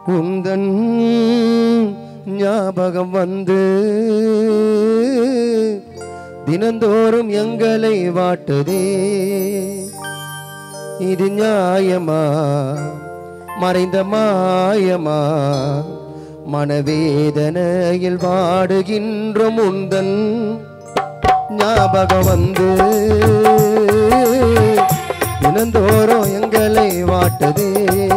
உந்தன் ஞாபகம் வந்து தினந்தோறும் எங்களை வாட்டுதே இது நியாயமா மறைந்த மாயமா மனவேதனையில் வாடுகின்ற முந்தன் ஞாபகம் வந்து தினந்தோறும் எங்களை வாட்டுதே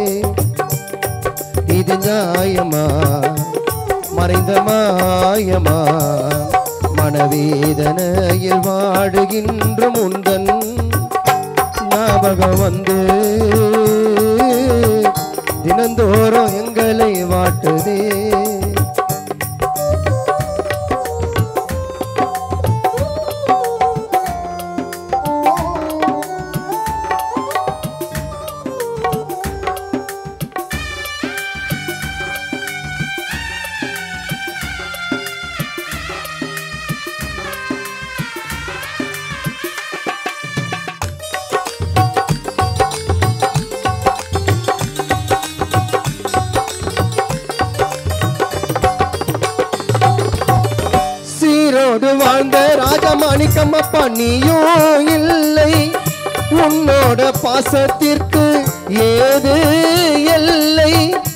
இது நியாயமா மறைந்த மாயமா மனவேதனையில் வாடுகின்ற முந்தன் ஞாபகம் வந்து தினந்தோறும் எங்களை வாட்டுதே சீரோடு வாழ்ந்த ராஜமாணிக்கம் அப்பா நீயும் இல்லை உன்னோட பாசத்திற்கு ஏது எல்லை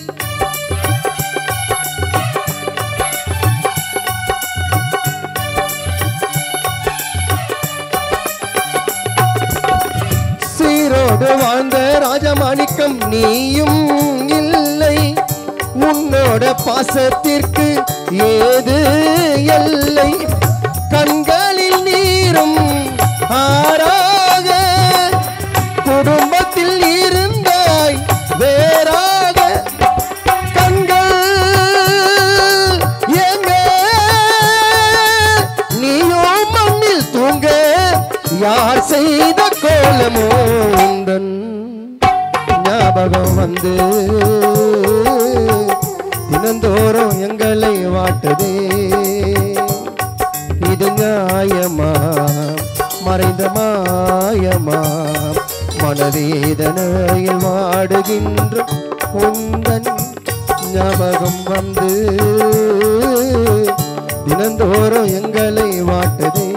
சீரோடு வாழ்ந்த ராஜமாணிக்கம் நீயும் இல்லை உன்னோட பாசத்திற்கு ஏது எல்லை கண்களில் நீரும் ஆறாக குடும்பத்தில் இருந்தாய் வேறாக கண்கள் எங்க நீயோ மண்ணில் தூங்க யார் செய்த கோலமோ உந்தன் ஞாபகம் வந்து தினந்தோறும் எங்களை வாட்டுதே இது நியாயமா மறைந்த மாயமா மனவேதனையில் வாடுகின்ற உந்தன் ஞாபகம் வந்து தினந்தோறும் எங்களை வாட்டுதே